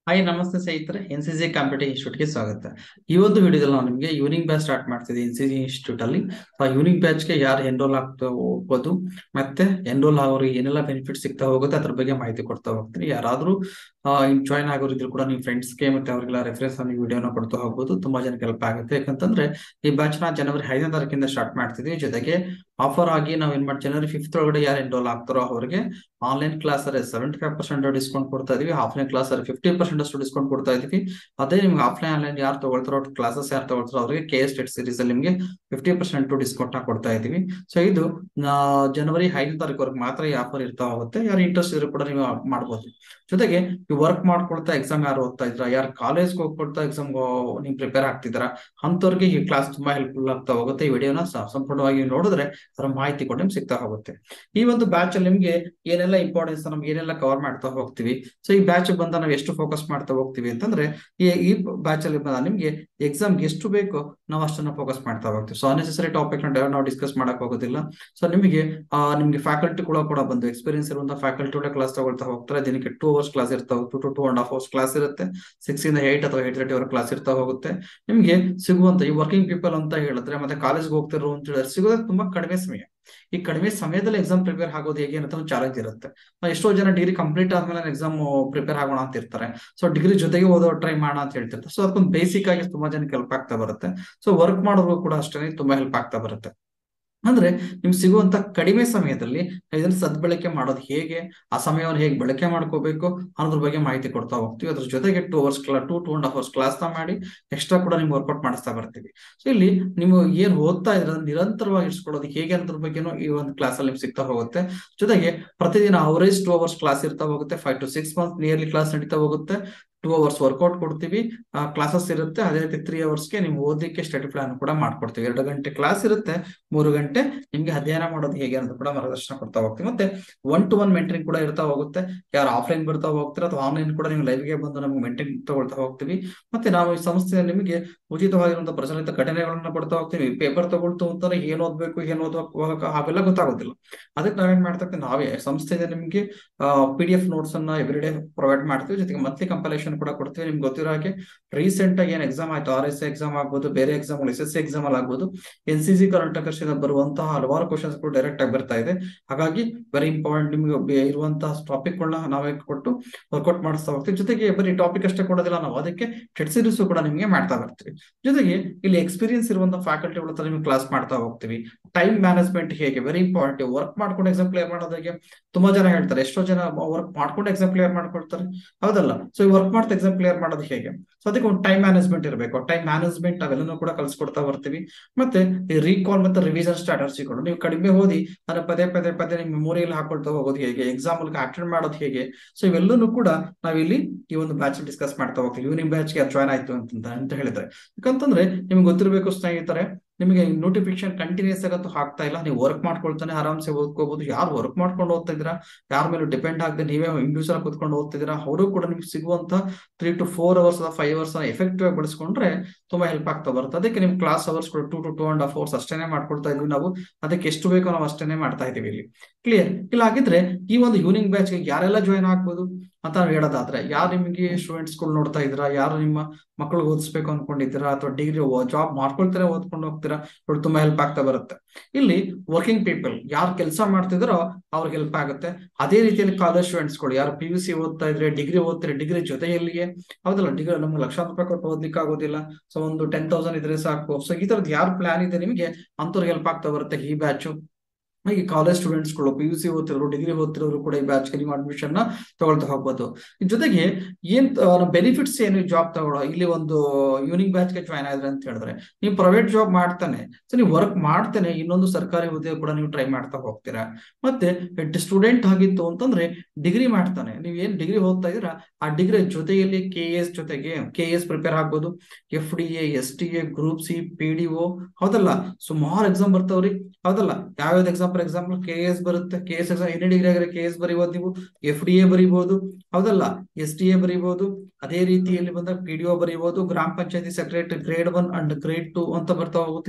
hi ನಮಸ್ತೆ ಸ್ನೇಹಿತರೆ N C C competitive ಇನ್ಸ್ಟಿಟ್ಯೂಟ್ಗೆ ಸ್ವಾಗತ ಈ ಒಂದು ವಿಡಿಯೋದಲ್ಲಿ ನಾವು ನಿಮಗೆ ಯೂನಿಂಗ್ ಬ್ಯಾಚ್ ಸ್ಟಾರ್ಟ್ ಮಾಡ್ತಿದ್ದೀವಿ ಎನ್ ಸಿ ಸಿ ಇನ್ಸ್ಟಿಟ್ಯೂಟ್ ಅಲ್ಲಿ ಆ ಯೂನಿಂಗ್ ಬ್ಯಾಚ್ಗೆ ಯಾರು ಎನ್ರೋಲ್ ಆಗ್ತಾ ಹೋಗ್ಬೋದು ಮತ್ತೆ ಎನ್ರೋಲ್ ಆಗೋರಿಗೆ ಏನೆಲ್ಲ ಬೆನಿಫಿಟ್ ಸಿಗ್ತಾ ಹೋಗುತ್ತೆ ಅದ್ರ ಬಗ್ಗೆ ಮಾಹಿತಿ ಕೊಡ್ತಾ ಹೋಗ್ತೀನಿ ಯಾರಾದ್ರೂ ಜಾಯ್ನ್ ಆಗೋರು ಇದ್ರು ಕೂಡ ನಿಮ್ಮ ಫ್ರೆಂಡ್ಸ್ಗೆ ಮತ್ತೆ ಅವರಿಗೆಲ್ಲ ರೆಫರೆನ್ಸ್ ನೀವು ವಿಡಿಯೋನ ಕೊಡ್ತಾ ಹೋಗ್ಬೋದು ತುಂಬಾ ಜನಕ್ಕೆ ಹೆಲ್ಪ್ ಆಗುತ್ತೆ ಯಾಕಂತಂದ್ರೆ ಈ ಬ್ಯಾಚ್ ನ ಜನವರಿ ಐದನೇ ತಾರೀಕಿಂದ ಸ್ಟಾರ್ಟ್ ಮಾಡ್ತಿದ್ವಿ ಜೊತೆಗೆ ಆಫರ್ ಆಗಿ ನಾವು ಏನ್ ಮಾಡಿ ಜನವರಿ ಫಿಫ್ತ್ ಒಳಗಡೆ ಯಾರು ಎನ್ರೋಲ್ ಆಗ್ತಾರೋ ಅವರಿಗೆ ಆನ್ಲೈನ್ ಕ್ಲಾಸ್ ಅಲ್ಲಿ ಸೆವೆಂಟಿ ಫೈವ್ ಪರ್ಸೆಂಟ್ ಡಿಸ್ಕೌಂಟ್ ಕೊಡ್ತಾ ಇದೀವಿ ಆಫ್ಲೈನ್ ಕ್ಲಾಸ್ ಅಲ್ಲಿ ಫಿಫ್ಟಿ ಪರ್ಸೆಂಟ್ ಅಷ್ಟು ಡಿಸ್ಕೌಂಟ್ ಕೊಡ್ತಾ ಇದೀವಿ ಅದೇ ನಿಮ್ಗೆ ಆಫ್ಲೈನ್ ಆನ್ಲೈನ್ ಯಾರು ತಗೊಳ್ತಾರೋ ಕ್ಲಾಸಸ್ ಯಾರು ತಗೊಳ್ತಾರೋ ಅವರಿಗೆ ಕೆ ಎಸ್ ಟೆಟ್ ಸೀರೀಸ್ ಅಲ್ಲಿ ನಿಮಗೆ ಫಿಫ್ಟಿ ಪರ್ಸೆಂಟ್ ಡಿಸ್ಕೌಂಟ್ ನ ಕೊಡ್ತಾ ಇದೀವಿ ಸೊ ಇದು ಜನವರಿ ಐದನೇ ತಾರೀಕುವರೆಗೆ ಮಾತ್ರ ಈ ಆಫರ್ ಇರ್ತಾ ಹೋಗುತ್ತೆ ಯಾರು ಇಂಟ್ರೆಸ್ಟ್ ಇದ್ರು ಕೂಡ ನೀವು ಮಾಡ್ಬೋದು ಜೊತೆಗೆ ಈ ವರ್ಕ್ ಮಾಡ್ಕೊಳ್ತಾ ಎಕ್ಸಾಮ್ ಯಾರು ಓದ್ತಾ ಇದ್ರ ಯಾರು ಕಾಲೇಜ್ಗೆ ಹೋಗ್ಕೊಳ್ತಾ ಎಕ್ಸಾಮ್ ನೀವು ಪ್ರಿಪೇರ್ ಆಗ್ತಿದ್ರ ಅಂತವ್ರಿಗೆ ಈ ಕ್ಲಾಸ್ ತುಂಬಾ ಹೆಲ್ಪ್ಫುಲ್ ಆಗ್ತಾ ಹೋಗುತ್ತೆ ಈ ವಿಡಿಯೋನ ಸಂಪೂರ್ಣವಾಗಿ ನೋಡಿದ್ರೆ ಅದರ ಮಾಹಿತಿ ಕೂಡ ನಿಮ್ಗೆ ಸಿಗ್ತಾ ಹೋಗುತ್ತೆ ಈ ಒಂದು ಬ್ಯಾಚ್ ಅಲ್ಲಿ ನಿಮ್ಗೆ ಏನೆಲ್ಲ ಇಂಪಾರ್ಟೆನ್ಸ್ ನಮ್ಗೆ ಏನೆಲ್ಲ ಕವರ್ ಮಾಡ್ತಾ ಹೋಗ್ತೀವಿ ಸೊ ಈ ಬ್ಯಾಚ್ ಬಂದ ನಾವು ಎಷ್ಟು ಫೋಕಸ್ ಮಾಡ್ತಾ ಹೋಗ್ತೀವಿ ಅಂತಂದ್ರೆ ಈ ಈ ಬ್ಯಾಚ್ ಅಲ್ಲಿ ಬಂದ ನಿಮ್ಗೆ ಎಕ್ಸಾಮ್ಗೆ ಎಷ್ಟು ಬೇಕು ನಾವು ಅಷ್ಟನ್ನ ಫೋಕಸ್ ಮಾಡ್ತಾ ಹೋಗ್ತೀವಿ ಸೊ ಅನ್ನೆಸೆಸರಿ ಟಾಪಿಕ್ ನಾವು ಡಿಸ್ಕಸ್ ಮಾಡಕ್ ಹೋಗೋದಿಲ್ಲ ಸೊ ನಿಮಗೆ ನಿಮ್ಗೆ ಫ್ಯಾಕಲ್ಟಿ ಕೂಡ ಕೂಡ ಬಂದು ಎಕ್ಸ್ಪೀರಿಯನ್ಸ್ ಇರುವಂತಹ ಫ್ಯಾಕಲ್ಟಿ ಕೂಡ ಕ್ಲಾಸ್ ತಗೊಳ್ತಾ ಹೋಗ್ತಾರೆ ದಿನಕ್ಕೆ ಟೂ ಅವರ್ಸ್ ಕ್ಲಾಸ್ ಇರ್ತಾವೆ two two two and half hours class ಇರುತ್ತೆ ಸಿಕ್ಸ್ ಇಂದ ಏಟ್ ಅಥವಾ ಏಟ್ ತರ್ಟಿ ಅವರ್ ಕ್ಲಾಸ್ ಇರ್ತಾ ಹೋಗುತ್ತೆ ನಿಮ್ಗೆ ಸಿಗುವಂತ ಈ ವರ್ಕಿಂಗ್ ಪೀಪಲ್ ಅಂತ ಹೇಳಿದ್ರೆ ಮತ್ತೆ ಕಾಲೇಜ್ಗೆ ಹೋಗ್ತಿರೋ ಅಂತ ಹೇಳಿದ್ರೆ ಸಿಗೋದು ತುಂಬಾ ಕಡಿಮೆ ಸಮಯ ಈ ಕಡಿಮೆ ಸಮಯದಲ್ಲಿ ಎಕ್ಸಾಮ್ ಪ್ರಿಪೇರ್ ಆಗೋದು ಹೇಗೆ ಅಂತ ಒಂದು ಚಾಲೆಂಜ್ ಇರುತ್ತೆ ಎಷ್ಟೋ ಜನ ಡಿಗ್ರಿ ಕಂಪ್ಲೀಟ್ ಆದ್ಮೇಲೆ ಎಕ್ಸಾಮ್ ಪ್ರಿಪೇರ್ ಆಗೋಣ ಅಂತ ಇರ್ತಾರೆ ಸೊ ಡಿಗ್ರಿ ಜೊತೆಗೆ ಓದೋ ಟ್ರೈ ಮಾಡೋಣ ಅಂತ ಹೇಳ್ತಿರ್ತಾರೆ ಸೊ ಅದಕ್ಕೊಂದು ಬೇಸಿಕ್ ಆಗಿ ತುಂಬಾ ಜನಕ್ಕೆ ಹೆಲ್ಪ್ ಆಗ್ತಾ ಬರುತ್ತೆ ಸೊ ವರ್ಕ್ ಮಾಡೋರ್ಗು ಕೂಡ ಅಷ್ಟೇ ತುಂಬಾ ಹೆಲ್ಪ್ ಆಗ್ತಾ ಬರುತ್ತೆ ಅಂದ್ರೆ ನಿಮ್ಗೆ ಸಿಗುವಂತ ಕಡಿಮೆ ಸಮಯದಲ್ಲಿ ಇದನ್ನ ಸದ್ಬಳಕೆ ಮಾಡೋದು ಹೇಗೆ ಆ ಸಮಯವನ್ನು ಹೇಗೆ ಬಳಕೆ ಮಾಡ್ಕೋಬೇಕು ಅನ್ನೋದ್ರ ಬಗ್ಗೆ ಮಾಹಿತಿ ಕೊಡ್ತಾ ಹೋಗ್ತೀವಿ ಅದ್ರ ಜೊತೆಗೆ ಟೂ ಅವರ್ಸ್ ಕ್ಲಾ two two and half hours class ನ ಮಾಡಿ ಎಕ್ಸ್ಟ್ರಾ ಕೂಡ ನಿಮ್ಗೆ ವರ್ಕೌಟ್ ಮಾಡಿಸ್ತಾ ಬರ್ತೀವಿ ಸೊ ಇಲ್ಲಿ ನೀವು ಏನ್ ಓದ್ತಾ ಇದ್ರೆ ನಿರಂತರವಾಗಿ ಇಡ್ಸ್ಕೊಳ್ಳೋದು ಹೇಗೆ ಅನ್ನೋದ್ರ ಬಗ್ಗೆನೂ ಈ ಒಂದು ಕ್ಲಾಸ್ ಅಲ್ಲಿ ನಿಮ್ಗೆ ಸಿಗ್ತಾ ಹೋಗುತ್ತೆ ಜೊತೆಗೆ ಪ್ರತಿದಿನ ಅವರೇಜ್ ಟೂ ಅವರ್ಸ್ ಕ್ಲಾಸ್ ಇರ್ತಾ ಹೋಗುತ್ತೆ five to six month nearly class ನಡೀತಾ ಹೋಗುತ್ತೆ ಟೂ ಅವರ್ಸ್ ವರ್ಕೌಟ್ ಕೊಡ್ತೀವಿ ಕ್ಲಾಸಸ್ ಇರುತ್ತೆ ಅದೇ ರೀತಿ ತ್ರೀ ಅವರ್ಸ್ಗೆ ನೀವು ಓದಲಿಕ್ಕೆ ಸ್ಟಡಿ ಪ್ಲಾನ್ ಕೂಡ ಮಾಡ್ಕೊಡ್ತೀವಿ ಎರಡು ಗಂಟೆ ಕ್ಲಾಸ್ ಇರುತ್ತೆ ಮೂರು ಗಂಟೆ ನಿಮ್ಗೆ ಅಧ್ಯಯನ ಮಾಡೋದು ಹೇಗೆ ಅಂತ ಕೂಡ ಮಾರ್ಗದರ್ಶನ ಕೊಡ್ತಾ ಹೋಗ್ತೀವಿ ಮತ್ತೆ ಒನ್ ಟು ಒನ್ ಮೆಂಟರಿಂಗ್ ಕೂಡ ಇರ್ತಾ ಹೋಗುತ್ತೆ ಯಾರು ಆಫ್ಲೈನ್ ಬರ್ತಾ ಹೋಗ್ತೀರಾ ಅಥವಾ ಆನ್ಲೈನ್ ಕೂಡ ನೀವು ಲೈವ್ಗೆ ಬಂದು ನಮ್ಗೆ ಮೆಂಟರಿಂಗ್ ತಗೊಳ್ತಾ ಹೋಗ್ತೀವಿ ಮತ್ತೆ ನಾವು ಈ ಸಂಸ್ಥೆಯಲ್ಲಿ ನಿಮಗೆ ಉಚಿತವಾಗಿರುವಂತಹ ಪ್ರಚಲಿತ ಘಟನೆಗಳನ್ನ ಕೊಡ್ತಾ ಹೋಗ್ತೀವಿ ಪೇಪರ್ ತಗೊಳ್ತು ಅಂತಂದ್ರೆ ಏನ್ ಓದ್ಬೇಕು ಏನ್ ಓದ್ಬೇಕು ಅವೆಲ್ಲ ಗೊತ್ತಾಗೋದಿಲ್ಲ ಅದಕ್ಕೆ ನಾವೇನ್ ಮಾಡ್ತಾ ಇರ್ತೀವಿ ನಾವೇ ಸಂಸ್ಥೆಯಿಂದ ನಿಮ್ಗೆ ಪಿ ಡಿ ಎಫ್ ನೋಟ್ಸ್ ಅನ್ನ ಎವ್ರಿ ಡೇ ಪ್ರೊವೈಡ್ ಮಾಡ್ತೀವಿ ಜೊತೆಗೆ ಮಂತ್ಲಿ ಕಂಪಲೇಷನ್ ಕೂಡ ಕೊಡ್ತೀವಿ ನಿಮ್ಗೆ ಗೊತ್ತಿರೋ ಹಾಗೆ ರೀಸೆಂಟ್ ಆಗಿ ಏನ್ ಎಕ್ಸಾಮ್ ಆಯ್ತು ಆರ್ ಎಸ್ ಎಕ್ಸಾಮ್ ಆಗ್ಬೋದು ಬೇರೆ exam S S C exam ಅಲ್ಲಿ ಆಗ್ಬೋದು N C C current affairs ಇಂದ ಬರುವಂತಹ ಹಲವಾರು ಕ್ವಶನ್ಸ್ ಕೂಡ ಡೈರೆಕ್ಟ್ ಆಗಿ ಬರ್ತಾ ಇದೆ ಹಾಗಾಗಿ ವೆರಿ ಇಂಪಾರ್ಟೆಂಟ್ ನಿಮ್ಗೆ ಇರುವಂತಹ ಟಾಪಿಕ್ ಗಳನ್ನ ನಾವೇ ಕೊಟ್ಟು ವರ್ಕೌಟ್ ಮಾಡಿಸ್ತಾ ಹೋಗ್ತೀವಿ ಜೊತೆಗೆ ಬರೀ ಟಾಪಿಕ್ ಅಷ್ಟೇ ಕೊಡೋದಿಲ್ಲ ನಾವು ಅದಕ್ಕೆ ಟೆಟ್ ಸೀರೀಸ್ ಕೂಡ ನಿಮ್ಗೆ ಮಾಡ್ತಾ ಬರ್ತೀವಿ ಜೊತೆಗೆ ಇಲ್ಲಿ ಎಕ್ಸ್ಪೀರಿಯನ್ಸ್ ಇರುವಂತಹ ಫ್ಯಾಕಲ್ಟಿಗಳ ಹತ್ರ ನಿಮ್ಗೆ ಕ್ಲಾಸ್ ಮಾಡ್ತಾ ಹೋಗ್ತೀವಿ ಟೈಮ್ ಮ್ಯಾನೇಜ್ಮೆಂಟ್ ಹೇಗೆ ವೆರಿ ಇಂಪಾರ್ಟೆಂಟ್ ವರ್ಕ್ ಮಾಡ್ಕೊಂಡು ಎಕ್ಸಾಮ್ ಕ್ಲಿಯರ್ ಮಾಡೋದು ಹೇಗೆ ತುಂಬಾ ಜನ ಹೇಳ್ತಾರೆ ಎಷ್ಟೋ ಜನ ವರ್ಕ್ ಮಾಡ್ಕೊಂಡು ಎಕ್ಸಾಮ್ ಕ್ಲಿಯರ್ ಮಾಡ್ಕೊಳ್ತಾರೆ ಹೌದಲ್ಲ ಸೊ ಈ ವರ್ಕ್ ಮಾಡ್ತಾ ಎಕ್ಸಾಮ್ ಕ್ಲಿಯರ್ ಮಾಡೋದು ಹೇಗೆ ಸೊ ಅದಕ್ಕೆ ಒಂದು ಟೈಮ್ ಮ್ಯಾನೇಜ್ಮೆಂಟ್ ಇರಬೇಕು ಟೈಮ್ ಮ್ಯಾನೇಜ್ಮೆಂಟ್ ಅವೆಲ್ಲನೂ ಕೂಡ ಕಲ್ಸ್ಕೊಡ್ತಾ ಬರ್ತೀವಿ ಮತ್ತೆ ಈ ರೀಕಾಲ್ ಮತ್ತೆ ರಿವಿಷನ್ ಸ್ಟಾರ್ಟರ್ಸ್ ಇಕೊಂಡು ನೀವು ಕಡಿಮೆ ಓದಿ ಅದನ್ನ ಪದೇ ಪದೇ ಪದೇ ನಿಮ್ ಮೆಮೊರಿಯಲ್ಲಿ ಹಾಕೊಳ್ತಾ ಹೋಗೋದು ಹೇಗೆ ಎಕ್ಸಾಮ್ ಅಟೆಂಡ್ ಮಾಡೋದು ಹೇಗೆ ಸೊ ಇವೆಲ್ಲನೂ ಕೂಡ ನಾವಿಲ್ಲಿ ಈ ಒಂದು ಬ್ಯಾಚ್ ಡಿಸ್ಕಸ್ ಮಾಡ್ತಾ ಹೋಗ್ತೀವಿ ಇವ್ನಿಂಗ್ ಬ್ಯಾಚ್ಗೆ ಜಾಯ್ನ್ ಆಯ್ತು ಅಂತ ಅಂತ ಹೇಳಿದ್ರೆ ಯಾಕಂತಂದ್ರೆ ನಿಮ್ಗೆ ಗೊತ್ತಿರಬೇಕು ಸ್ನೇಹಿತರೆ ನಿಮಗೆ ನೋಟಿಫಿಕೇಶನ್ ಕಂಟಿನ್ಯೂಸ್ ಆಗಂತೂ ಹಾಕ್ತಾ ಇಲ್ಲ ನೀವು ವರ್ಕ್ ಮಾಡ್ಕೊಳ್ತಾನೆ ಆರಾಮ್ಸೆ ಓದ್ಕೋಬಹುದು ಯಾರು ವರ್ಕ್ ಮಾಡ್ಕೊಂಡು ಓದ್ತಾ ಇದ್ದೀರಾ ಯಾರ ಮೇಲೆ ಡಿಪೆಂಡ್ ಆಗದೆ ನೀವೇ ಇಂಡಿವಿಜುವಲ್ ಕುತ್ಕೊಂಡು ಓದ್ತಿದ್ದೀರಾ ಅವರು ಕೂಡ ನಿಮ್ಗೆ ಸಿಗುವಂತ three to four hours five hours effective ಆಗಿ ಬಳಸ್ಕೊಂಡ್ರೆ ತುಂಬಾ ಹೆಲ್ಪ್ ಆಗ್ತಾ ಬರುತ್ತೆ ಅದಕ್ಕೆ ನಿಮ್ ಕ್ಲಾಸ್ ಅವರ್ಸ್ ಕೂಡ two to two and half hours ಅಷ್ಟೇನೆ ಮಾಡ್ಕೊಳ್ತಾ ಇದ್ವಿ ನಾವು ಅದಕ್ಕೆ ಎಷ್ಟು ಬೇಕೋ ನಾವು ಅಷ್ಟೇನೆ ಮಾಡ್ತಾ ಇದೀವಿ ಇಲ್ಲಿ ಕ್ಲಿಯರ್ ಇಲ್ಲ ಹಾಗಿದ್ರೆ ಈ ಒಂದು ಯೂನಿಂಗ್ ಬ್ಯಾಚ್ಗೆ ಯಾರೆಲ್ಲ ಜಾಯ್ನ್ ಆಗ್ಬೋದು ಅಂತ ನಾವು ಹೇಳೋದಾದ್ರೆ ಯಾರು ನಿಮಗೆ ಸ್ಟೂಡೆಂಟ್ಸ್ ಗಳು ನೋಡ್ತಾ ಇದ್ದೀರಾ ಯಾರು ನಿಮ್ಮ ಮಕ್ಕಳು ಓದಿಸ್ಬೇಕು ಅನ್ಕೊಂಡಿದ್ದೀರಾ ಅಥವಾ ಡಿಗ್ರಿ ಜಾಬ್ ಮಾಡ್ಕೊಳ್ತಾರೆ ಓದ್ಕೊಂಡು ಹೋಗ್ತೀರಾ ನೋಡಿ ತುಂಬಾ ಹೆಲ್ಪ್ ಆಗ್ತಾ ಬರುತ್ತೆ ಇಲ್ಲಿ ವರ್ಕಿಂಗ್ ಪೀಪಲ್ ಯಾರು ಕೆಲಸ ಮಾಡ್ತಿದಾರೋ ಅವ್ರಿಗೆ ಹೆಲ್ಪ್ ಆಗುತ್ತೆ ಅದೇ ರೀತಿಯಲ್ಲಿ ಕಾಲೇಜ್ ಸ್ಟೂಡೆಂಟ್ಸ್ ಗಳು ಯಾರು ಪಿ ಯು ಸಿ ಓದ್ತಾ ಇದ್ರೆ ಡಿಗ್ರಿ ಓದ್ತಾರೆ ಡಿಗ್ರಿ ಜೊತೆಯಲ್ಲಿಗೆ ಹೌದಲ್ಲ ಡಿಗ್ರಿ ನಮ್ಗೆ ಲಕ್ಷಾಂತರ ರೂಪಾಯಿ ಕೊಟ್ಟು ಓದ್ಲಿಕ್ಕೆ ಆಗೋದಿಲ್ಲ ಸೊ ಒಂದು ಟೆನ್ ತೌಸಂಡ್ ಇದ್ರೆ ಸಾಕು ಸೊ ಈ ತರದ್ ಯಾರು ಪ್ಲಾನ್ ಇದೆ ನಿಮಗೆ ಅಂತವ್ರಿಗೆ ಹೆಲ್ಪ್ ಆಗ್ತಾ ಬರುತ್ತೆ ಈ ಬ್ಯಾಚು ಹಾಗೆ ಕಾಲೇಜ್ ಸ್ಟೂಡೆಂಟ್ಸ್ಗಳು ಪಿ ಯು ಸಿ ಓದ್ತಿರೋರು ಡಿಗ್ರಿ ಓದ್ತಿರೋರು ಕೂಡ ಈ ಬ್ಯಾಚ್ಗೆ ನೀವು ಅಡ್ಮಿಷನ್ ನ ತಗೊಳ್ತಾ ಹೋಗ್ಬೋದು ಜೊತೆಗೆ ಏನ್ ಬೆನಿಫಿಟ್ಸ್ ಏನು ಜಾಬ್ ತಗೊಳ್ಳೋ ಇಲ್ಲಿ ಒಂದು ಯೂನಿಕ್ ಬ್ಯಾಚ್ಗೆ ಜಾಯ್ನ್ ಆದ್ರೆ ಅಂತ ಹೇಳಿದ್ರೆ ನೀವು ಪ್ರೈವೇಟ್ ಜಾಬ್ ಮಾಡ್ತಾನೆ ಸೊ ನೀವು ವರ್ಕ್ ಮಾಡ್ತಾನೆ ಇನ್ನೊಂದು ಸರ್ಕಾರಿ ಹುದ್ದೆ ಕೂಡ ನೀವು ಟ್ರೈ ಮಾಡ್ತಾ ಹೋಗ್ತೀರಾ ಮತ್ತೆ ಸ್ಟೂಡೆಂಟ್ ಆಗಿತ್ತು ಅಂತಂದ್ರೆ ಡಿಗ್ರಿ ಮಾಡ್ತಾನೆ ನೀವು ಏನ್ ಡಿಗ್ರಿ ಓದ್ತಾ ಇದೀರಾ ಆ ಡಿಗ್ರಿ ಜೊತೆಯಲ್ಲಿ ಕೆ ಎಸ್ ಜೊತೆಗೆ ಕೆ ಎಸ್ ಪ್ರಿಪೇರ್ ಆಗ್ಬೋದು F D A S T A group C P D O ಹೌದಲ್ಲ ಸುಮಾರು ಎಕ್ಸಾಮ್ ಬರ್ತಾವ್ರಿ ಹೌದಲ್ಲ ಯಾವ್ಯಾವ್ದು exam for example K S ಬರುತ್ತೆ K S exam any degree ಆಗಿದ್ರೆ ಕೆ ಎಸ್ ಬರೀಬಹುದು ನೀವು ಎಫ್ ಡಿ ಎ ಬರೀಬಹುದು ಹೌದಲ್ಲ ಎಸ್ ಟಿ ಎ ಬರೀಬಹುದು ಅದೇ ರೀತಿಯಲ್ಲಿ ಬಂದ ಪಿ ಡಿ ಒ ಬರೀಬಹುದು ಗ್ರಾಮ ಪಂಚಾಯತಿ secretary grade one and grade two ಅಂತ ಬರ್ತಾ ಹೋಗುತ್ತೆ ಇದನ್ನ ಬರೀಬಹುದು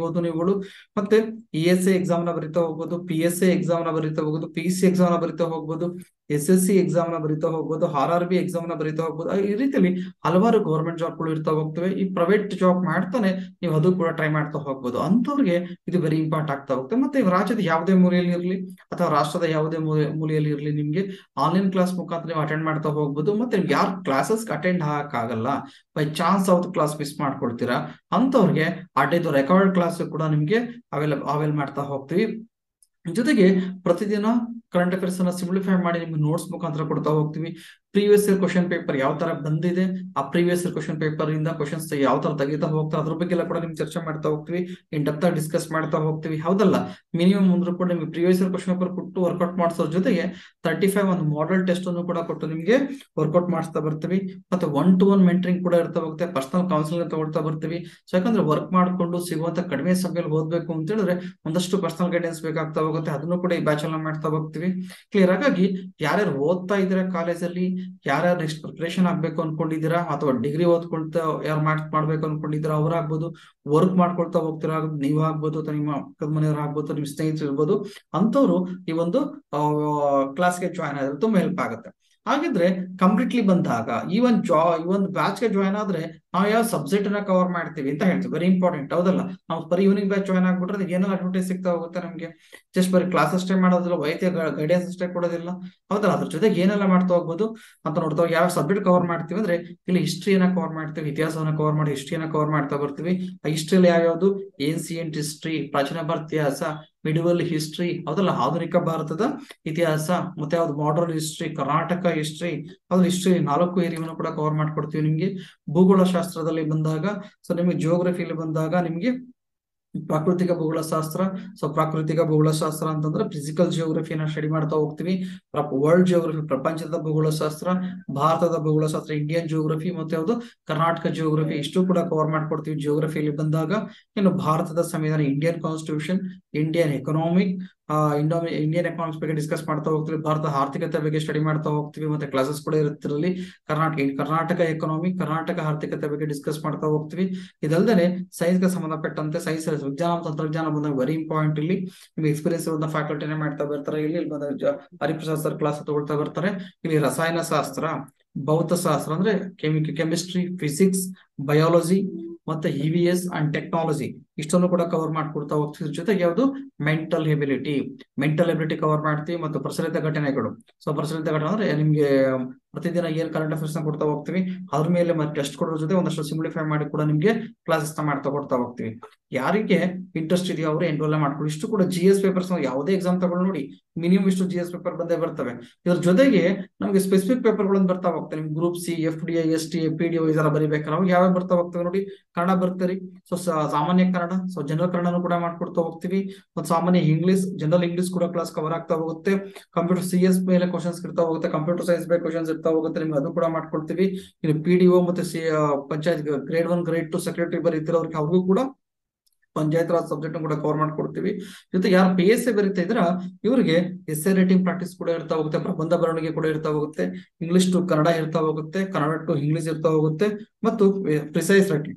ಬರೀಬಹುದು ನೀವುಗಳು ಮತ್ತೆ ಇ ಎಸ್ ಎ ಎಕ್ಸಾಮ್ ನ ಬರಿತಾ ಹೋಗ್ಬೋದು ಪಿ ಎಸ್ ಎ ಎಕ್ಸಾಮ್ ನ ಬರಿತಾ ಹೋಗ್ಬೋದು ಪಿ ಸಿ ಎಕ್ಸಾಮ್ ನ ಬರಿತಾ ಹೋಗ್ಬೋದು ಎಸ್ ಎಸ್ ಸಿ ಎಕ್ಸಾಮ್ ನ ಬರಿತಾ ಹೋಗ್ಬೋದು ಆರ್ ಆರ್ ಬಿ ಎಕ್ಸಾಮ್ ನ ಬರಿತಾ ಹೋಗ್ಬೋದು ಆ, ಈ ರೀತಿಯಲ್ಲಿ ಹಲವಾರು ಗೌರ್ಮೆಂಟ್ ಜಾಬ್ಗಳು ಇರ್ತಾ ಹೋಗ್ತವೆ ಈ ಪ್ರೈವೇಟ್ ಜಾಬ್ ಮಾಡ್ತಾನೆ ನೀವು ಅದು ಕೂಡ ಟ್ರೈ ಮಾಡ್ತಾ ಹೋಗ್ಬೋದು ಅಂತವ್ರಿಗೆ ಇದು ವೆರಿ ಇಂಪಾರ್ಟೆಂಟ್ ಆಗ್ತಾ ಹೋಗುತ್ತೆ ಮತ್ತೆ ರಾಜ್ಯದ ಯಾವುದೇ ಮೂಲೆಯಲ್ಲಿ ಇರಲಿ ಅಥವಾ ರಾಷ್ಟ್ರದ ಯಾವುದೇ ಮೂಲೆ ಮೂಲೆಯಲ್ಲಿ ಇರಲಿ ನಿಮ್ಗೆ ಆನ್ಲೈನ್ ಕ್ಲಾಸ್ ಮುಖಾಂತರ ನೀವು ಅಟೆಂಡ್ ಮಾಡ್ತಾ ಹೋಗ್ಬೋದು ಮತ್ತೆ ಯಾರು ಕ್ಲಾಸಸ್ ಅಟೆಂಡ್ ಆಗಲ್ಲ ಬೈ ಚಾನ್ಸ್ ಅವ್ರ ಕ್ಲಾಸ್ ಮಿಸ್ ಮಾಡ್ಕೊಳ್ತೀರಾ ಅಂತವ್ರಿಗೆ ಅಡ್ಡದು ರೆಕಾರ್ಡ್ ಕ್ಲಾಸ್ ಕೂಡ ನಿಮ್ಗೆ ಅವೆಲ್ಲ ಅವೆಲ್ ಮಾಡ್ತಾ ಹೋಗ್ತೀವಿ ಜೊತೆಗೆ ಪ್ರತಿದಿನ ಕರೆಂಟ್ ಅಫೇರ್ಸ್ ಅನ್ನ ಸಿಂಪ್ಲಿಫೈ ಮಾಡಿ ನಿಮ್ಗೆ ನೋಟ್ಸ್ ಮುಖಾಂತರ ಕೊಡ್ತಾ ಹೋಗ್ತೀವಿ ಪ್ರೀವಿಯಸ್ ಇಯರ್ ಕ್ವಶನ್ ಪೇಪರ್ ಯಾವ ತರ ಬಂದಿದೆ ಆ ಪ್ರೀವಿಯಸ್ ಇಯರ್ ಕ್ವಶನ್ ಪೇಪರ್ ಇಂದ ಕ್ವಶನ್ಸ್ ಯಾವ ತರ ತೆಗಿತಾ ಹೋಗ್ತಾರೆ ಅದ್ರ ಬಗ್ಗೆ ಎಲ್ಲ ಕೂಡ ನಿಮ್ಗೆ ಚರ್ಚೆ ಮಾಡ್ತಾ ಹೋಗ್ತೀವಿ ಇನ್ ಡೆಪ್ತ್ ಆಗಿ ಡಿಸ್ಕಸ್ ಮಾಡ್ತಾ ಹೋಗ್ತೀವಿ ಹೌದಲ್ಲ ಮಿನಿಮಮ್ ಅಂದ್ರೂ ಕೂಡ ನಿಮ್ಗೆ ಪ್ರೀವಿಯಸ್ ಇಯರ್ ಕ್ವಶನ್ ಪೇಪರ್ ಕೊಟ್ಟು ವರ್ಕೌಟ್ ಮಾಡಿಸೋದ್ರ ಜೊತೆಗೆ ತರ್ಟಿ ಫೈವ್ ಒಂದು ಮಾಡೆಲ್ ಟೆಸ್ಟ್ ಅನ್ನು ಕೂಡ ಕೊಟ್ಟು ನಿಮ್ಗೆ ವರ್ಕೌಟ್ ಮಾಡಿಸ್ತಾ ಬರ್ತೀವಿ ಮತ್ತೆ ಒನ್ ಟು ಒನ್ ಮೆಂಟರಿಂಗ್ ಕೂಡ ಇರ್ತಾ ಹೋಗುತ್ತೆ ಪರ್ಸನಲ್ ಕೌನ್ಸಿಲಿಂಗ್ ತಗೊಳ್ತಾ ಬರ್ತೀವಿ ಸೊ ಯಾಕಂದ್ರೆ ವರ್ಕ್ ಮಾಡ್ಕೊಂಡು ಸಿಗುವಂತ ಕಡಿಮೆ ಸಮಯದಲ್ಲಿ ಓದ್ಬೇಕು ಅಂತ ಹೇಳಿದ್ರೆ ಒಂದಷ್ಟು ಪರ್ಸನಲ್ ಗೈಡೆನ್ಸ್ ಬೇಕಾಗ್ತಾ ಹೋಗುತ್ತೆ ಅದನ್ನು ಕೂಡ ಈ ಬ್ಯಾಚ್ ಅಲ್ಲಿ ಮಾಡ್ತಾ ಹೋಗ್ತೀವಿ ಕ್ಲಿಯರ್ ಹಾಗಾಗಿ ಯಾರ್ಯಾರು ಓದ್ತಾ ಇದ್ದೀರಾ ಕಾಲೇಜಲ್ಲಿ ಯಾರ್ಯಾರು ನೆಕ್ಸ್ಟ್ ಪ್ರಿಪರೇಷನ್ ಆಗ್ಬೇಕು ಅನ್ಕೊಂಡಿದ್ದೀರಾ ಅಥವಾ ಡಿಗ್ರಿ ಓದ್ಕೊಳ್ತಾ ಯಾರು ಮಾಡ್ ಮಾಡ್ಬೇಕು ಅನ್ಕೊಂಡಿದ್ದೀರಾ ಅವ್ರಾಗ್ಬೋದು ವರ್ಕ್ ಮಾಡ್ಕೊಳ್ತಾ ಹೋಗ್ತೀರಾ ನೀವು ಆಗ್ಬೋದು ಅಥವಾ ನಿಮ್ಮ ಪಕ್ಕದ ಮನೆಯವ್ರು ಆಗ್ಬೋದು ನಿಮ್ಮ ಸ್ನೇಹಿತರು ಇರ್ಬೋದು ಅಂತವ್ರು ಈ ಒಂದು ಕ್ಲಾಸ್ಗೆ ಜಾಯ್ನ್ ಆದ್ರೆ ತುಂಬಾ ಹೆಲ್ಪ್ ಆಗುತ್ತೆ ಹಾಗಿದ್ರೆ ಕಂಪ್ಲೀಟ್ಲಿ ಬಂದಾಗ ಈ ಒಂದು ಜಾ ಈ ಒಂದು ಬ್ಯಾಚ್ಗೆ ಜಾಯ್ನ್ ಆದ್ರೆ ನಾವು ಯಾವ ಸಬ್ಜೆಕ್ಟ್ ನ ಕವರ್ ಮಾಡ್ತೀವಿ ಅಂತ ಹೇಳ್ತೀವಿ ವೆರಿ ಇಂಪಾರ್ಟೆಂಟ್ ಹೌದಲ್ಲ ನಾವು ಬರೀ ಈವ್ನಿಂಗ್ ಬ್ಯಾಚ್ ಜಾಯ್ನ್ ಆಗ್ಬಿಟ್ರೆ ಏನೋ ಅಡ್ವರ್ಟೈಸ್ ಸಿಗ್ತಾ ಹೋಗುತ್ತೆ ನಮಗೆ ಜಸ್ಟ್ ಬರೀ ಕ್ಲಾಸ್ ಅಷ್ಟೇ ಮಾಡೋದಿಲ್ಲ ವೈದ್ಯ ಗೈಡೆನ್ಸ್ ಅಷ್ಟೇ ಕೊಡೋದಿಲ್ಲ ಹೌದಲ್ಲ ಅದ್ರ ಜೊತೆಗೆ ಏನೆಲ್ಲ ಮಾಡ್ತಾ ಹೋಗ್ಬೋದು ಅಂತ ನೋಡ್ತಾ ಯಾವ ಸಬ್ಜೆಕ್ಟ್ ಕವರ್ ಮಾಡ್ತೀವಿ ಅಂದ್ರೆ ಇಲ್ಲಿ ಹಿಸ್ಟ್ರಿಯನ್ನ ಕವರ್ ಮಾಡ್ತೀವಿ ಇತಿಹಾಸವನ್ನ ಕವರ್ ಮಾಡಿ ಹಿಸ್ಟ್ರಿಯನ್ನ ಕವರ್ ಮಾಡ್ತಾ ಬರ್ತೀವಿ ಆ ಹಿಸ್ಟ್ರಿಯಲ್ಲಿ ಯಾವ್ಯಾವ್ದು ಏನ್ಸಿಯಂಟ್ ಹಿಸ್ಟ್ರಿ ಪ್ರಾಚೀನ ಭಾರತ ಇತಿಹಾಸ ಮಿಡಿವಲ್ ಹಿಸ್ಟ್ರಿ ಹೌದಲ್ಲ ಆಧುನಿಕ ಭಾರತದ ಇತಿಹಾಸ ಮತ್ತೆ ಯಾವ್ದು ಮಾಡರ್ನ್ ಹಿಸ್ಟ್ರಿ ಕರ್ನಾಟಕ ಹಿಸ್ಟ್ರಿ ಅದು ಹಿಸ್ಟ್ರಿ ನಾಲ್ಕು ಏರಿಯಾವನ್ನು ಕೂಡ ಕವರ್ ಮಾಡ್ಕೊಡ್ತೀವಿ ನಿಮ್ಗೆ ಭೂಗೋಳ ಶಾಸ್ತ್ರದಲ್ಲಿ ಬಂದಾಗ ಸೊ ನಿಮಗೆ ಜಿಯೋಗ್ರಫಿಯಲ್ಲಿ ಬಂದಾಗ ನಿಮ್ಗೆ ಪ್ರಾಕೃತಿಕ ಭೂಗೋಳಶಾಸ್ತ್ರ ಸೊ ಪ್ರಾಕೃತಿಕ ಭೂಗೋಳಶಾಸ್ತ್ರ ಅಂತಂದ್ರೆ ಫಿಸಿಕಲ್ ಜಿಯೋಗ್ರಫಿನ ಸ್ಟಡಿ ಮಾಡ್ತಾ ಹೋಗ್ತೀವಿ ವರ್ಲ್ಡ್ ಜಿಯೋಗ್ರಫಿ ಪ್ರಪಂಚದ ಭೂಗೋಳಶಾಸ್ತ್ರ ಭಾರತದ ಭೂಗೋಳಶಾಸ್ತ್ರ ಇಂಡಿಯನ್ ಜಿಯೋಗ್ರಫಿ ಮತ್ತೆ ಯಾವುದು ಕರ್ನಾಟಕ ಜಿಯೋಗ್ರಫಿ ಇಷ್ಟು ಕೂಡ ಕವರ್ ಮಾಡ್ಕೊಡ್ತೀವಿ ಜಿಯೋಗ್ರಫಿಯಲ್ಲಿ ಬಂದಾಗ ಇನ್ನು ಭಾರತದ ಸಂವಿಧಾನ Indian constitution Indian economic Indo Indian economics ಬಗ್ಗೆ ಡಿಸ್ಕಸ್ ಮಾಡ್ತಾ ಹೋಗ್ತೀವಿ ಭಾರತ ಆರ್ಥಿಕತೆ ಬಗ್ಗೆ ಸ್ಟಡಿ ಮಾಡ್ತಾ ಹೋಗ್ತೀವಿ ಮತ್ತೆ ಕ್ಲಾಸಸ್ ಕೂಡ ಇರುತ್ತಿರಲಿ ಕರ್ನಾಟಕ ಕರ್ನಾಟಕ ಎಕನಾಮಿ ಕರ್ನಾಟಕ ಆರ್ಥಿಕತೆ ಬಗ್ಗೆ ಡಿಸ್ಕಸ್ ಮಾಡ್ತಾ ಹೋಗ್ತೀವಿ ಇದಲ್ದೇ ಸೈನ್ಸ್ಗೆ ಸಂಬಂಧಪಟ್ಟಂತೆ ಸೈನ್ಸ್ ವಿಜ್ಞಾನ ತಂತ್ರಜ್ಞಾನ ಬಂದಾಗ ವೆರಿ ಇಂಪಾರ್ಟೆಂಟ್ ಇಲ್ಲಿ ನಿಮ್ಗೆ ಎಕ್ಸ್ಪೀರಿಯನ್ಸ್ ಇರುವಂತ ಫ್ಯಾಕಲ್ಟಿನೇ ಮಾಡ್ತಾ ಬರ್ತಾರೆ ಇಲ್ಲಿ ಇಲ್ಲಿ ಬಂದಾಗ ಹರಿಪ್ರಸಾದ್ ಸರ್ ಕ್ಲಾಸ್ ತಗೊಳ್ತಾ ಬರ್ತಾರೆ ಇಲ್ಲಿ ರಸಾಯನ ಶಾಸ್ತ್ರ ಭೌತಶಾಸ್ತ್ರ ಅಂದ್ರೆ ಕೆಮಿಕ್ ಕೆಮಿಸ್ಟ್ರಿ ಫಿಸಿಕ್ಸ್ ಬಯಾಲಜಿ ಮತ್ತೆ E V S and technology ಇಷ್ಟನ್ನು ಕೂಡ ಕವರ್ ಮಾಡ್ಕೊಡ್ತಾ ಹೋಗ್ತೀವಿ ಜೊತೆಗೆ ಯಾವುದು mental ability mental ability cover ಮಾಡ್ತೀವಿ ಮತ್ತು ಪ್ರಚಲಿತ ಘಟನೆಗಳು ಸೊ ಪ್ರಚಲಿತ ಘಟನೆ ಅಂದ್ರೆ ನಿಮ್ಗೆ ಪ್ರತಿದಿನ ಏನ್ ಕರೆಂಟ್ ಅಫೇರ್ಸ್ ನ ಕೊಡ್ತಾ ಹೋಗ್ತೀವಿ ಅದ್ರ ಮೇಲೆ ಮತ್ತೆ ಟೆಸ್ಟ್ ಕೊಡೋದ್ರ ಜೊತೆ ಒಂದಷ್ಟು ಸಿಂಪ್ಲಿಫೈ ಮಾಡಿ ಕೂಡ ನಿಮ್ಗೆ ಕ್ಲಾಸಸ್ ನ ಮಾಡ್ತಾ ಕೊಡ್ತಾ ಹೋಗ್ತೀವಿ ಯಾರಿಗೆ ಇಂಟ್ರೆಸ್ಟ್ ಇದೆಯೋ ಅವರು ಎನ್ರೋಲ್ ಮಾಡ್ಕೊಳ್ಳಿ ಇಷ್ಟು ಕೂಡ ಜಿ ಎಸ್ ಪೇಪರ್ಸ್ ಯಾವುದೇ ಎಕ್ಸಾಮ್ ತಗೊಂಡು ನೋಡಿ ಮಿನಿಮಮ್ ಇಷ್ಟು ಜಿ ಎಸ್ ಪೇಪರ್ ಬಂದೇ ಬರ್ತವೆ ಇದ್ರ ಜೊತೆಗೆ ನಮಗೆ ಸ್ಪೆಸಿಫಿಕ್ ಪೇಪರ್ಗಳನ್ನು ಬರ್ತಾ ಹೋಗ್ತವೆ ನಿಮ್ಗೆ group C F D I S T P D ಇದೆಲ್ಲ ಬರೀಬೇಕಾದ್ರೆ ಅವಾಗ ಯಾವ್ಯಾವ ಬರ್ತಾ ಹೋಗ್ತವೆ ನೋಡಿ ಕನ್ನಡ ಬರ್ತೀರಿ ಸೊ ಸಾಮಾನ್ಯ ಕನ್ನಡ ಸೊ ಜನರಲ್ ಕನ್ನಡನು ಕೂಡ ಮಾಡ್ಕೊಡ್ತಾ ಹೋಗ್ತೀವಿ ಮತ್ತು ಸಾಮಾನ್ಯ ಇಂಗ್ಲಿಷ್ ಜನರಲ್ ಇಂಗ್ಲಿಷ್ ಕೂಡ ಕ್ಲಾಸ್ ಕವರ್ ಆಗ್ತಾ ಹೋಗುತ್ತೆ ಕಂಪ್ಯೂಟರ್ ಸಿ ಎಸ್ ಮೇಲೆ ಕ್ವಶನ್ಸ್ ಇರ್ತಾ ಹೋಗುತ್ತೆ ಕಂಪ್ಯೂಟರ್ ಸೈನ್ಸ್ ಮೇಲೆ ಕ್ವಶನ್ಸ್ ಇರ್ತಾ ಹೋಗುತ್ತೆ ನಿಮ್ಗೆ ಅದು ಕೂಡ ಮಾಡ್ಕೊಡ್ತೀವಿ ಇನ್ನು ಪಿ ಡಿ ಒ ಮತ್ತೆ C panchayat grade one grade two secretary ಬರೀತಿರೋರಿಗೆ ಅವ್ರಿಗೂ ಕೂಡ ಪಂಚಾಯತ್ ರಾಜ್ ಸಬ್ಜೆಕ್ಟ್ ಕೂಡ ಕವರ್ ಮಾಡ್ಕೊಡ್ತೀವಿ ಜೊತೆಗೆ ಯಾರು ಪಿ ಎಸ್ ಎ ಬರೀತಾ ಇದ್ರ ಇವರಿಗೆ ಎಸ್ ಎ ರೇಟಿಂಗ್ ಪ್ರಾಕ್ಟೀಸ್ ಕೂಡ ಇರ್ತಾ ಹೋಗುತ್ತೆ ಪ್ರಬಂಧ ಬರವಣಿಗೆ ಕೂಡ ಇರ್ತಾ ಹೋಗುತ್ತೆ ಇಂಗ್ಲಿಷ್ ಟು ಕನ್ನಡ ಇರ್ತಾ ಹೋಗುತ್ತೆ ಕನ್ನಡ ಟು ಇಂಗ್ಲಿಷ್ ಇರ್ತಾ ಹೋಗುತ್ತೆ ಮತ್ತು ಪ್ರಿಸೈಸ್ ರೈಟಿಂಗ್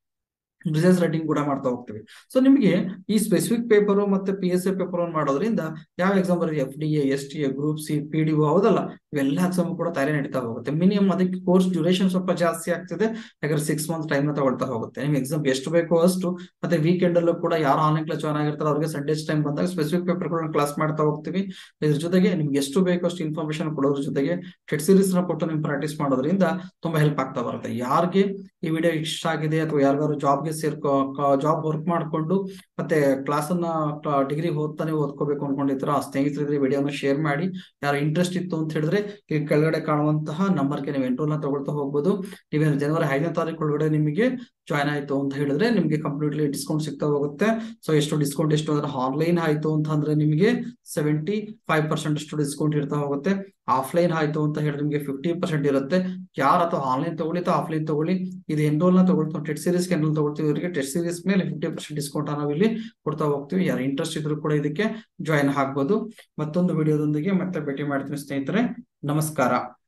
ರಿಸರ್ಚ್ ರೈಟಿಂಗ್ ಕೂಡ ಮಾಡ್ತಾ ಹೋಗ್ತೀವಿ ಸೊ ನಿಮಗೆ ಈ ಸ್ಪೆಸಿಫಿಕ್ ಪೇಪರ್ ಮತ್ತೆ ಪಿ ಎಸ್ ಎ ಪೇಪರ್ ಮಾಡೋದ್ರಿಂದ ಯಾವ ಎಕ್ಸಾಮ್ ಬರೀ F D A S T A group C P D O ಹೌದಲ್ಲ ಇವೆಲ್ಲ ಎಕ್ಸಾಮ್ ಕೂಡ ತಯಾರಿ ನಡೀತಾ ಹೋಗುತ್ತೆ ಮಿನಿಮಮ್ ಅದಕ್ಕೆ ಕೋರ್ಸ್ ಡ್ಯೂರೇಷನ್ ಸ್ವಲ್ಪ ಜಾಸ್ತಿ ಆಗ್ತಿದೆ ಯಾಕಂದ್ರೆ ಸಿಕ್ಸ್ ಮಂತ್ ಟೈಮ್ ತಗೊಳ್ತಾ ಹೋಗುತ್ತೆ ನಿಮ್ಗೆ ಎಕ್ಸಾಮ್ ಎಷ್ಟು ಬೇಕೋ ಅಷ್ಟು ಮತ್ತೆ ವೀಕೆಂಡ್ ಅಲ್ಲೂ ಕೂಡ ಯಾರು ಆನ್ಲೈನ್ ಕ್ಲಾಸ್ ಜಾಯ್ನ್ ಆಗಿರ್ತಾರೆ ಅವ್ರಿಗೆ ಸಂಡೇಸ್ ಟೈಮ್ ಬಂದಾಗ ಸ್ಪೆಸಿಫಿಕ್ ಪೇಪರ್ಗಳನ್ನ ಕ್ಲಾಸ್ ಮಾಡ್ತಾ ಹೋಗ್ತೀವಿ ಇದ್ರ ಜೊತೆಗೆ ನಿಮ್ಗೆ ಎಷ್ಟು ಬೇಕೋ ಅಷ್ಟು ಇನ್ಫಾರ್ಮೇಶನ್ ಕೊಡೋದ್ರ ಜೊತೆಗೆ ಟೆಟ್ ಸೀರೀಸ್ ನ ಕೊಟ್ಟು ನಿಮ್ ಪ್ರಾಕ್ಟೀಸ್ ಮಾಡೋದ್ರಿಂದ ತುಂಬಾ ಹೆಲ್ಪ್ ಆಗ್ತಾ ಬರುತ್ತೆ ಯಾರಿಗೆ ಈ ವಿಡಿಯೋ ಇಷ್ಟ ಆಗಿದೆ ಅಥವಾ ಯಾರಿಗಾದ್ರು ಜಾಬ್ಗೆ ಸೇರ್ಕೊ ಜಾಬ್ ವರ್ಕ್ ಮಾಡ್ಕೊಂಡು ಮತ್ತೆ ಕ್ಲಾಸ್ ಅನ್ನ ಡಿಗ್ರಿ ಓದ್ತಾನೆ ಓದ್ಕೋಬೇಕು ಅನ್ಕೊಂಡಿದ್ರ ಆ ಸ್ನೇಹಿತರಿದ್ರೆ ವಿಡಿಯೋನ ಶೇರ್ ಮಾಡಿ ಯಾರು ಇಂಟ್ರೆಸ್ಟ್ ಇತ್ತು ಅಂತ ಹೇಳಿದ್ರೆ ಈ ಕೆಳಗಡೆ ಕಾಣುವಂತಹ ನಂಬರ್ಗೆ ನೀವು ಎಂಟ್ರೋಲ್ ತಗೊಳ್ತಾ ಹೋಗ್ಬೋದು ನೀವೇನು ಜನವರಿ ಐದನೇ ತಾರೀಕು ಒಳಗಡೆ ನಿಮಗೆ ಜಾಯ್ನ್ ಆಯ್ತು ಅಂತ ಹೇಳಿದ್ರೆ ನಿಮಗೆ ಕಂಪ್ಲೀಟ್ಲಿ ಡಿಸ್ಕೌಂಟ್ ಸಿಗ್ತಾ ಹೋಗುತ್ತೆ ಸೊ ಎಷ್ಟು ಡಿಸ್ಕೌಂಟ್ ಎಷ್ಟು ಅಂದ್ರೆ ಆನ್ಲೈನ್ ಆಯ್ತು ಅಂತ ಅಂದ್ರೆ ನಿಮಗೆ ಸೆವೆಂಟಿ ಫೈವ್ ಪರ್ಸೆಂಟ್ ಅಷ್ಟು ಡಿಸ್ಕೌಂಟ್ ಇರ್ತಾ ಹೋಗುತ್ತೆ ಆಫ್ಲೈನ್ ಆಯ್ತು ಅಂತ ಹೇಳಿದ್ರೆ ನಿಮಗೆ ಫಿಫ್ಟಿ ಪರ್ಸೆಂಟ್ ಇರುತ್ತೆ ಯಾರು ಅಥವಾ ಆನ್ಲೈನ್ ತಗೊಳ್ಳಿ ಅಥವಾ ಆಫ್ಲೈನ್ ತಗೊಳ್ಳಿ ಇದು ಎನ್ರೋಲ್ ನ ತಗೊಳ್ತಾ ಟೆಟ್ ಸೀರೀಸ್ ಎನ್ರೋಲ್ ತಗೊಳ್ತೀವಿ ಇವರಿಗೆ ಟೆಟ್ ಸೀರೀಸ್ ಮೇಲೆ ಫಿಫ್ಟಿ ಪರ್ಸೆಂಟ್ ಡಿಸ್ಕೌಂಟ್ ನಾವು ಇಲ್ಲಿ ಕೊಡ್ತಾ ಹೋಗ್ತೀವಿ ಯಾರು ಇಂಟ್ರೆಸ್ಟ್ ಇದ್ರು ಕೂಡ ಇದಕ್ಕೆ ಜಾಯ್ನ್ ಆಗ್ಬೋದು ಮತ್ತೊಂದು ವಿಡಿಯೋದೊಂದಿಗೆ ಮತ್ತೆ ಭೇಟಿ ಮಾಡ್ತೀನಿ ಸ್ನೇಹಿತರೆ ನಮಸ್ಕಾರ